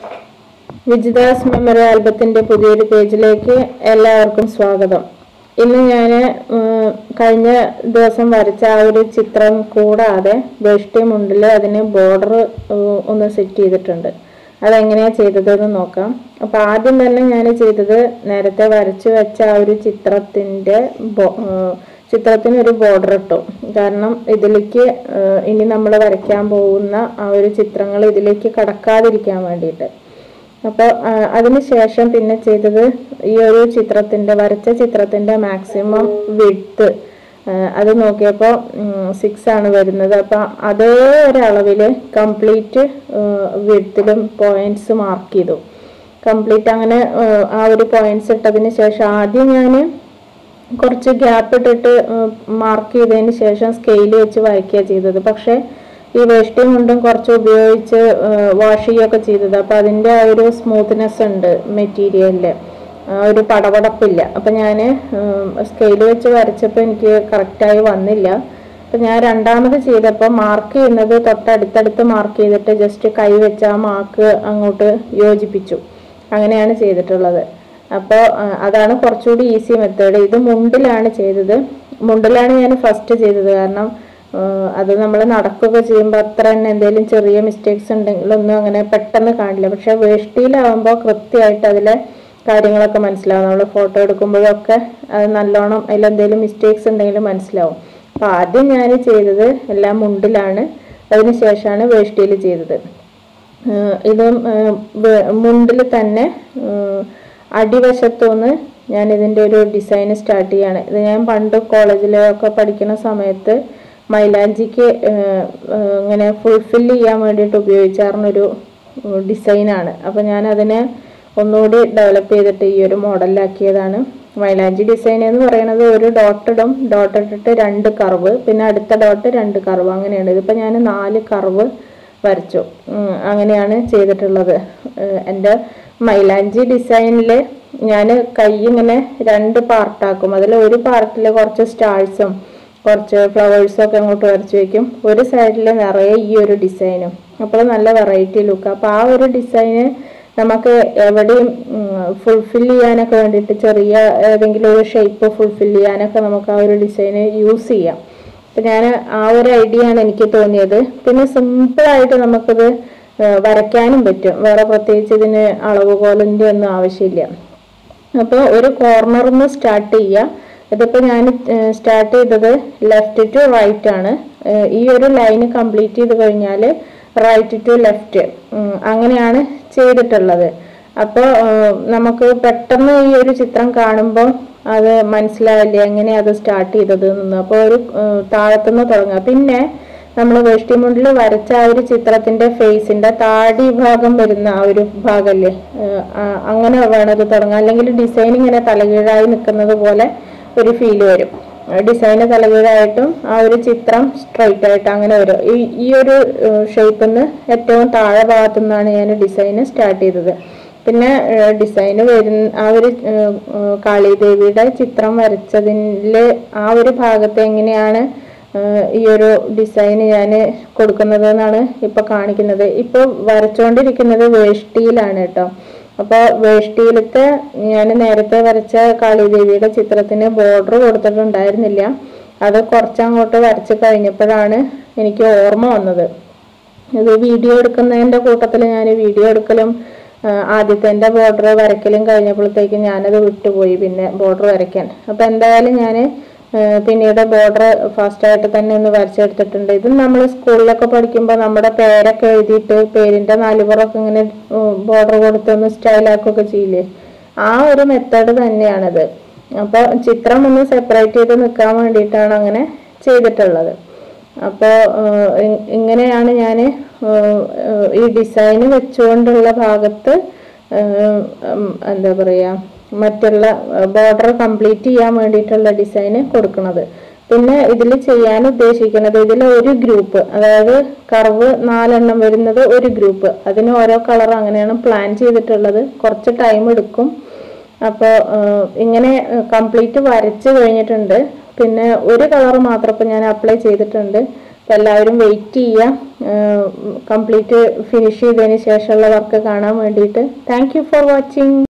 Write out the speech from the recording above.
Vijitha's memory ആൽബത്തിന്റെ പുതിയൊരു പേജിലേക്ക് എല്ലാവർക്കും സ്വാഗതം ഇന്ന് ഞാൻ കഴിഞ്ഞ ദിവസം വരച്ച ആ ഒരു ചിത്രം കൂടാതെ വേഷ്ടി മുണ്ടിൽ അതിന് ബോർഡർ ഒന്ന് സെറ്റ് ചെയ്തിട്ടുണ്ട് അതെങ്ങനെയാ ചെയ്തതെന്ന് നോക്കാം അപ്പൊ ആദ്യം തന്നെ ഞാൻ ചെയ്തത് നേരത്തെ വരച്ചു വെച്ച ആ ഒരു ചിത്രത്തിന്റെ ബോ- ഏഹ് ചിത്രത്തിന് ഒരു ബോർഡർ ഇട്ടു കാരണം ഇതിലേക്ക് ഏഹ് ഇനി നമ്മൾ വരയ്ക്കാൻ പോകുന്ന ആ ഒരു ചിത്രങ്ങൾ ഇതിലേക്ക് കടക്കാതിരിക്കാൻ വേണ്ടിയിട്ട് അപ്പോൾ അതിനുശേഷം പിന്നെ ചെയ്തത് ഈ ഒരു ചിത്രത്തിന്റെ വരച്ച ചിത്രത്തിന്റെ മാക്സിമം വിഡ്ത്ത് അത് നോക്കിയപ്പോൾ സിക്സ് ആണ് വരുന്നത് അപ്പം അതേ ഒരളവിൽ കംപ്ലീറ്റ് വിഡ്ത്തിലും പോയിന്റ്സ് മാർക്ക് ചെയ്തു കംപ്ലീറ്റ് അങ്ങനെ ആ, ആ ഒരു പോയിന്റ്സ് ഇട്ടതിന് ശേഷം ആദ്യം ഞാൻ കുറച്ച് ഗ്യാപ്പ് ഇട്ടിട്ട് മാർക്ക് ചെയ്തതിന് ശേഷം സ്കെയിൽ വെച്ച് വരയ്ക്കുക ചെയ്തത് പക്ഷേ ഈ വേഷ്ടി കൊണ്ടും കുറച്ച് ഉപയോഗിച്ച് വാഷ് ചെയ്യുകയൊക്കെ ചെയ്തത് അപ്പം അതിൻ്റെ ആ ഒരു സ്മൂത്ത്നെസ് ഉണ്ട് മെറ്റീരിയലിൽ ഒരു പടപടപ്പില്ല അപ്പം ഞാൻ സ്കെയിൽ വെച്ച് വരച്ചപ്പോൾ എനിക്ക് കറക്റ്റായി വന്നില്ല അപ്പം ഞാൻ രണ്ടാമത് ചെയ്തപ്പോൾ മാർക്ക് ചെയ്യുന്നത് തൊട്ടടുത്തടുത്ത് മാർക്ക് ചെയ്തിട്ട് ജസ്റ്റ് കൈ വെച്ച് ആ മാർക്ക് അങ്ങോട്ട് യോജിപ്പിച്ചു അങ്ങനെയാണ് ചെയ്തിട്ടുള്ളത് അപ്പോൾ അതാണ് കുറച്ചുകൂടി ഈസി മെത്തേഡ് ഇത് മുണ്ടിലാണ് ചെയ്തത് മുണ്ടിലാണ് ഞാൻ ഫസ്റ്റ് ചെയ്തത് കാരണം ആ, അത് നമ്മൾ നടക്കുകയൊക്കെ ചെയ്യുമ്പോൾ അത്ര തന്നെ എന്തെങ്കിലും ചെറിയ മിസ്റ്റേക്സ് ഉണ്ടെങ്കിലൊന്നും അങ്ങനെ പെട്ടെന്ന് കാണില്ല പക്ഷെ വേഷ്ടിയിലാവുമ്പോൾ കൃത്യമായിട്ട് അതിലെ കാര്യങ്ങളൊക്കെ മനസ്സിലാവും നമ്മൾ ഫോട്ടോ എടുക്കുമ്പോഴൊക്കെ അത് നല്ലോണം അതിലെന്തെങ്കിലും മിസ്റ്റേക്സ് ഉണ്ടെങ്കിൽ മനസ്സിലാവും അപ്പോൾ ആദ്യം ഞാൻ ചെയ്തത് എല്ലാം മുണ്ടിലാണ് അതിന് ശേഷമാണ് വേഷ്ടിയിൽ ചെയ്തത് ഏഹ് ഇത് മുണ്ടിൽ തന്നെ ഏഹ് അടിവശത്തുനിന്ന് ഞാൻ ഇതിൻ്റെ ഒരു ഡിസൈൻ സ്റ്റാർട്ട് ചെയ്യാണ് ഇത് ഞാൻ പണ്ട് കോളേജിലൊക്കെ പഠിക്കുന്ന സമയത്ത് മൈലാഞ്ചിക്ക് ഏഹ് ഏഹ് ഇങ്ങനെ ഫുൾഫിൽ ചെയ്യാൻ വേണ്ടിയിട്ട് ഉപയോഗിച്ചാർന്നൊരു ഡിസൈനാണ് അപ്പോൾ ഞാൻ അതിനെ ഒന്നുകൂടി ഡെവലപ്പ് ചെയ്തിട്ട് ഈ ഒരു മോഡലിലാക്കിയതാണ് മൈലാഞ്ചി ഡിസൈൻ എന്ന് പറയുന്നത് ഒരു ഡോട്ട് ഇടും ഡോട്ട് ഇട്ടിട്ട് രണ്ട് കർവ് പിന്നെ അടുത്ത ഡോട്ട് രണ്ട് കർവ് അങ്ങനെയാണ് ഇതിപ്പോൾ ഞാൻ നാല് കർവ് വരച്ചു ഉം, അങ്ങനെയാണ് ചെയ്തിട്ടുള്ളത് ഏഹ് എൻ്റെ മൈലാഞ്ചി ഡിസൈനിൽ ഞാൻ കൈ ഇങ്ങനെ രണ്ട് പാർട്ടാക്കും അതിൽ ഒരു പാർട്ടിൽ കുറച്ച് സ്റ്റാഴ്സും കുറച്ച് ഫ്ലവേഴ്സും ഒക്കെ അങ്ങോട്ട് വരച്ച് വെക്കും ഒരു സൈഡിൽ നിറയെ ഈ ഒരു ഡിസൈനും അപ്പോൾ നല്ല വെറൈറ്റി ലുക്ക് അപ്പോൾ ആ ഒരു ഡിസൈന് നമുക്ക് എവിടെയും ഫുൾഫിൽ ചെയ്യാനൊക്കെ വേണ്ടിയിട്ട് ചെറിയ ഏതെങ്കിലും ഒരു ഷേപ്പ് ഫുൾഫിൽ ചെയ്യാനൊക്കെ നമുക്ക് ആ ഒരു ഡിസൈന് യൂസ് ചെയ്യാം അപ്പം ഞാൻ ആ ഒരു ഐഡിയ ആണ് എനിക്ക് തോന്നിയത് പിന്നെ സിമ്പിളായിട്ട് നമുക്കിത് ഏഹ് വരയ്ക്കാനും പറ്റും വേറെ പ്രത്യേകിച്ച് ഇതിന് അളവുകോലിൻ്റെ ഒന്നും ആവശ്യമില്ല അപ്പോൾ ഒരു കോർണറിൽ നിന്ന് സ്റ്റാർട്ട് ചെയ്യുക ഇതിപ്പോൾ ഞാൻ സ്റ്റാർട്ട് ചെയ്തത് ലെഫ്റ്റ് ടു റൈറ്റ് ആണ് ഏഹ് ഈ ഒരു ലൈന് കംപ്ലീറ്റ് ചെയ്ത് കഴിഞ്ഞാൽ റൈറ്റ് ടു ലെഫ്റ്റ് അങ്ങനെയാണ് ചെയ്തിട്ടുള്ളത് അപ്പോൾ നമുക്ക് പെട്ടെന്ന് ഈ ഒരു ചിത്രം കാണുമ്പോൾ അത് മനസ്സിലാവില്ല എങ്ങനെയാണ് അത് സ്റ്റാർട്ട് ചെയ്തത് എന്ന് അപ്പോൾ ഒരു ഏഹ് താഴത്തുനിന്ന് തുടങ്ങുക പിന്നെ നമ്മൾ വേഷ്ടിമുണ്ടിൽ വരച്ച ആ ഒരു ചിത്രത്തിന്റെ ഫേസിന്റെ താടി ഭാഗം വരുന്ന ആ ഒരു ഭാഗമല്ലേ ഏഹ് ആ അങ്ങനെ വേണം ഇത് തുടങ്ങാൻ അല്ലെങ്കിൽ ഡിസൈൻ ഇങ്ങനെ തലകീഴായി നിൽക്കുന്നത് പോലെ ഒരു ഫീൽ വരും ഡിസൈന് തലകീഴായിട്ടും ആ ഒരു ചിത്രം സ്ട്രൈറ്റ് ആയിട്ട് അങ്ങനെ വരും ഈ ഈ ഒരു ഷേപ്പിൽ നിന്ന് ഏറ്റവും താഴെ ഭാഗത്തു നിന്നാണ് ഞാൻ ഡിസൈന് സ്റ്റാർട്ട് ചെയ്തത് പിന്നെ ഡിസൈന് വരുന്ന ആ ഒരു ഏഹ്, ഏഹ്, കാളിദേവിയുടെ ചിത്രം വരച്ചതിൽ ആ ഒരു ഭാഗത്ത് എങ്ങനെയാണ് ഏഹ്, ഈ ഒരു ഡിസൈൻ ഞാൻ കൊടുക്കുന്നത് എന്നാണ് ഇപ്പൊ കാണിക്കുന്നത് ഇപ്പൊ വരച്ചുകൊണ്ടിരിക്കുന്നത് വേഷ്ടിയിലാണ് കേട്ടോ അപ്പൊ വേഷ്ടിയിലത്തെ ഞാൻ നേരത്തെ വരച്ച കാളിദേവിയുടെ ചിത്രത്തിന് ബോർഡർ കൊടുത്തിട്ടുണ്ടായിരുന്നില്ല അത് കുറച്ചങ്ങോട്ട് വരച്ച് കഴിഞ്ഞപ്പോഴാണ് എനിക്ക് ഓർമ്മ വന്നത് ഇത് വീഡിയോ എടുക്കുന്നതിന്റെ കൂട്ടത്തിൽ ഞാൻ വീഡിയോ എടുക്കലും ആ, ആദ്യത്തെ ബോർഡർ വരയ്ക്കലും കഴിഞ്ഞപ്പോഴത്തേക്കും ഞാനത് വിട്ടുപോയി പിന്നെ ബോർഡർ വരയ്ക്കാൻ അപ്പൊ എന്തായാലും ഞാൻ പിന്നീട് ബോർഡർ ഫാസ്റ്റായിട്ട് തന്നെ ഒന്ന് വരച്ചെടുത്തിട്ടുണ്ട് ഇത് നമ്മൾ സ്കൂളിലൊക്കെ പഠിക്കുമ്പോൾ നമ്മുടെ പേരൊക്കെ എഴുതിയിട്ട് പേരിന്റെ നാലുപുറമൊക്കെ ഇങ്ങനെ ബോർഡർ കൊടുത്തൊന്ന് സ്റ്റൈലാക്കുകയൊക്കെ ചെയ്യില്ലേ ആ ഒരു മെത്തേഡ് തന്നെയാണിത് അപ്പോൾ ചിത്രം ഒന്ന് സെപ്പറേറ്റ് ചെയ്ത് നിൽക്കാൻ വേണ്ടിയിട്ടാണ് അങ്ങനെ ചെയ്തിട്ടുള്ളത് അപ്പോൾ ഇങ്ങനെയാണ് ഞാൻ ഈ ഡിസൈൻ വെച്ചുകൊണ്ടുള്ള ഭാഗത്ത് ഏഹ്, ഉം, എന്താ പറയുക മറ്റുള്ള ബോർഡർ കംപ്ലീറ്റ് ചെയ്യാൻ വേണ്ടിയിട്ടുള്ള ഡിസൈന് കൊടുക്കുന്നത് പിന്നെ ഇതിൽ ചെയ്യാൻ ഉദ്ദേശിക്കുന്നത് ഇതിൽ ഒരു ഗ്രൂപ്പ് അതായത് കർവ് നാലെണ്ണം വരുന്നത് ഒരു ഗ്രൂപ്പ് അതിന് ഓരോ കളർ അങ്ങനെയാണ് പ്ലാൻ ചെയ്തിട്ടുള്ളത് കുറച്ച് ടൈം എടുക്കും അപ്പോൾ ഇങ്ങനെ കംപ്ലീറ്റ് വരച്ച് കഴിഞ്ഞിട്ടുണ്ട് പിന്നെ ഒരു കളർ മാത്രം ഇപ്പം ഞാൻ അപ്ലൈ ചെയ്തിട്ടുണ്ട് അപ്പം എല്ലാവരും വെയിറ്റ് ചെയ്യാം കംപ്ലീറ്റ് ഫിനിഷ് ചെയ്തതിന് ശേഷമുള്ള വർക്ക് കാണാൻ വേണ്ടിയിട്ട് താങ്ക് യു ഫോർ വാച്ചിങ്